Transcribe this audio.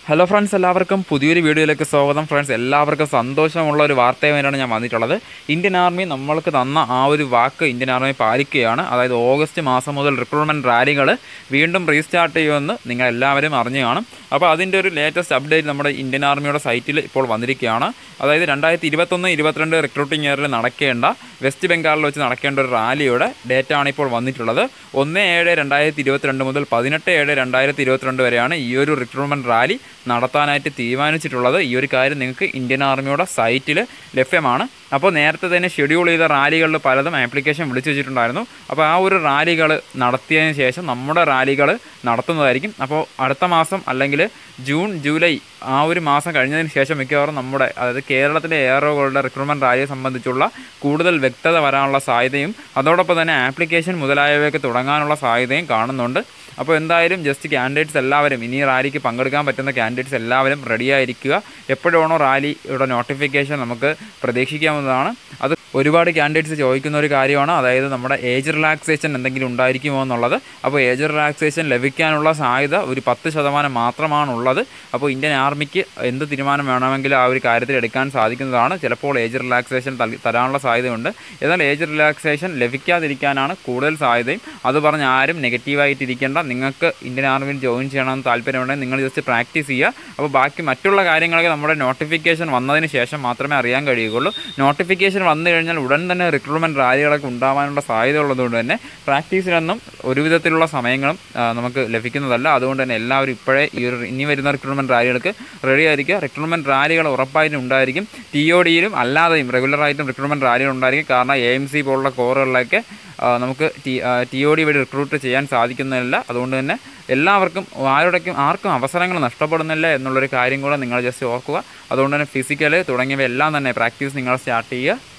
hello friends എല്ലാവർക്കും പുതിയൊരു വീഡിയോയിലേക്ക് സ്വാഗതം ഫ്രണ്ട്സ് എല്ലാവർക്കും സന്തോഷമുള്ള ഒരു വാർത്തയുമായിട്ടാണ് ഞാൻ വന്നിട്ടുള്ളത് ഇന്ത്യൻ ആർമി നമ്മൾക്ക് തന്ന ആ ഒരു വാക്ക് ഇന്ത്യൻ ആർമി പാലിക്കുകയാണ് അതായത് ഓഗസ്റ്റ് മാസം മുതൽ റിക്രൂട്ട്മെൻറ്റ് റാലികൾ വീണ്ടും റീസ്റ്റാർട്ട് ചെയ്യുമെന്ന് നിങ്ങൾ എല്ലാവരും അറിഞ്ഞു കാണും അപ്പോൾ അതിൻ്റെ ഒരു ലേറ്റസ്റ്റ് അപ്ഡേറ്റ് നമ്മുടെ ഇന്ത്യൻ ആർമിയുടെ സൈറ്റിൽ ഇപ്പോൾ വന്നിരിക്കുകയാണ് അതായത് രണ്ടായിരത്തി ഇരുപത്തൊന്ന് ഇരുപത്തിരണ്ട് റിക്രൂട്ടിംഗ് ഇയറിൽ നടക്കേണ്ട വെസ്റ്റ് ബംഗാളിൽ വെച്ച് നടക്കേണ്ട ഒരു റാലിയുടെ ഡേറ്റ ആണ് ഇപ്പോൾ വന്നിട്ടുള്ളത് ഒന്ന് ഏഴ് രണ്ടായിരത്തി ഇരുപത്തിരണ്ട് മുതൽ പതിനെട്ട് ഏഴ് രണ്ടായിരത്തി ഇരുപത്തിരണ്ട് വരെയാണ് ഈ ഒരു റിക്രൂട്ട്മെൻറ്റ് റാലി നടത്താനായിട്ട് തീരുമാനിച്ചിട്ടുള്ളത് ഈ ഒരു കാര്യം നിങ്ങൾക്ക് ഇന്ത്യൻ ആർമിയുടെ സൈറ്റിൽ ലഭ്യമാണ് അപ്പോൾ നേരത്തെ തന്നെ ഷെഡ്യൂൾ ചെയ്ത റാലികളിൽ പലതും ആപ്ലിക്കേഷൻ വിളിച്ചു വെച്ചിട്ടുണ്ടായിരുന്നു അപ്പോൾ ആ ഒരു റാലികൾ നടത്തിയതിന് ശേഷം നമ്മുടെ റാലികൾ നടത്തുന്നതായിരിക്കും അപ്പോൾ അടുത്ത മാസം അല്ലെങ്കിൽ ജൂൺ ജൂലൈ ആ ഒരു മാസം കഴിഞ്ഞതിന് ശേഷം മിക്കവാറും നമ്മുടെ അതായത് കേരളത്തിലെ എയറോകളുടെ റിക്രൂട്ട്മെൻറ്റ് റാലിയെ സംബന്ധിച്ചുള്ള കൂടുതൽ വ്യക്തത വരാനുള്ള സാധ്യതയും അതോടൊപ്പം തന്നെ ആപ്ലിക്കേഷൻ മുതലായവയൊക്കെ തുടങ്ങാനുള്ള സാധ്യതയും കാണുന്നുണ്ട് അപ്പോൾ എന്തായാലും ജസ്റ്റ് ക്യാൻഡിഡേറ്റ്സ് എല്ലാവരും ഇനി റാലിക്ക് പങ്കെടുക്കാൻ പറ്റുന്ന ക്യാൻഡിഡേറ്റ്സ് എല്ലാവരും റെഡിയായിരിക്കുക എപ്പോഴാണോ റാലിയുടെ നോട്ടിഫിക്കേഷൻ നമുക്ക് പ്രതീക്ഷിക്കാവുന്നതാണ് അത് ഒരുപാട് ക്യാൻഡിഡേറ്റ്സ് ചോദിക്കുന്ന ഒരു കാര്യമാണ് അതായത് നമ്മുടെ ഏജ് റിലാക്സേഷൻ എന്തെങ്കിലും ഉണ്ടായിരിക്കുമോ എന്നുള്ളത് അപ്പോൾ ഏജ് റിലാക്സേഷൻ ലഭിക്കാനുള്ള സാധ്യത ഒരു പത്ത് ശതമാനം മാത്രമാണുള്ളത് അപ്പോൾ ഇന്ത്യൻ ആർമിക്ക് എന്ത് തീരുമാനം വേണമെങ്കിലും ആ ഒരു കാര്യത്തിൽ എടുക്കാൻ സാധിക്കുന്നതാണ് ചിലപ്പോൾ ഏജ് റിലാക്സേഷൻ തൽ- തരാനുള്ള സാധ്യതയുണ്ട് എന്നാൽ ഏജ് റിലാക്സേഷൻ ലഭിക്കാതിരിക്കാനാണ് കൂടുതൽ സാധ്യതയും അത് പറഞ്ഞ് ആരും നെഗറ്റീവായിട്ടിരിക്കേണ്ട നിങ്ങൾക്ക് ഇന്ത്യൻ ആർമിയിൽ ജോയിൻ ചെയ്യണമെന്ന് താല്പര്യമുണ്ടെങ്കിൽ നിങ്ങൾ ജസ്റ്റ് പ്രാക്ടീസ് ചെയ്യുക അപ്പോൾ ബാക്കി മറ്റുള്ള കാര്യങ്ങളൊക്കെ നമ്മുടെ നോട്ടിഫിക്കേഷൻ വന്നതിന് ശേഷം മാത്രമേ അറിയാൻ കഴിയുകയുള്ളൂ നോട്ടിഫിക്കേഷൻ വന്നു കഴിഞ്ഞാൽ ഉടൻ തന്നെ റിക്രൂട്ട്മെൻറ്റ് റാലികളൊക്കെ ഉണ്ടാവാനുള്ള സാധ്യത ഉള്ളതുകൊണ്ട് തന്നെ പ്രാക്ടീസിനൊന്നും ഒരു വിധത്തിലുള്ള സമയങ്ങളും ആ, നമുക്ക് ലഭിക്കുന്നതല്ല അതുകൊണ്ട് തന്നെ എല്ലാവരും ഇപ്പോഴേ ഈ ഒരു ഇനി വരുന്ന റിക്രൂട്ട്മെൻറ്റ് റാലികൾക്ക് റെഡി ആയിരിക്കുക റിക്രൂട്ട്മെൻറ്റ് റാലികൾ ഉറപ്പായിട്ടും ഉണ്ടായിരിക്കും ടി ഒ ഡിയിലും അല്ലാതെയും റെഗുലറായിട്ടും റിക്രൂട്ട്മെൻറ്റ് റാലികൾ ഉണ്ടായിരിക്കും കാരണം എ എം സി പോലുള്ള കോറുകളിലൊക്കെ ആ, നമുക്ക് ടി ടി ഒ ഡി വഴി റിക്രൂട്ട് ചെയ്യാൻ സാധിക്കുന്നില്ല അതുകൊണ്ട് തന്നെ എല്ലാവർക്കും ആരുടെക്കും ആർക്കും അവസരങ്ങൾ നഷ്ടപ്പെടുന്നില്ല എന്നുള്ളൊരു കാര്യം കൂടെ നിങ്ങൾ ജസ്റ്റ് ഓർക്കുക അതുകൊണ്ട് തന്നെ ഫിസിക്കൽ തുടങ്ങിയവയെല്ലാം തന്നെ പ്രാക്ടീസ് നിങ്ങൾ സ്റ്റാർട്ട് ചെയ്യുക